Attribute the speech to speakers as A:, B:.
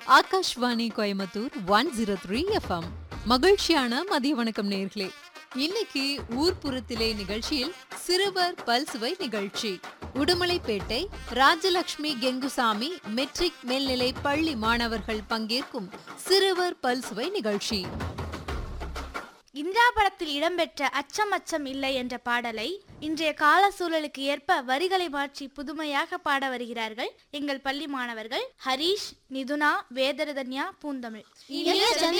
A: Akashvani Coimbatore one zero three FM மகிழ்ச்சியான மதிய வணக்கம் நேர்களே இன்னைக்கு ஊர்ப்புறத்திலே நிகழ்ச்சியில் சிறுவர் பல்சுவை நிகழ்ச்சி உடுமலைப்பேட்டை ராஜலட்சுமி கெங்குசாமி மெட்ரிக் மேல்நிலை பள்ளி மாணவர்கள் பங்கேற்கும் சிறுவர் பல்சுவை நிகழ்ச்சி
B: இந்திரா படத்தில் இடம்பெற்ற அச்சம் அச்சம் இல்லை என்ற பாடலை இன்றைய கால சூழலுக்கு ஏற்ப வரிகளை மாற்றி புதுமையாக பாட வருகிறார்கள் எங்கள் பள்ளி மாணவர்கள் ஹரீஷ் நிதுனா வேதரதன்யா பூந்தமிழ்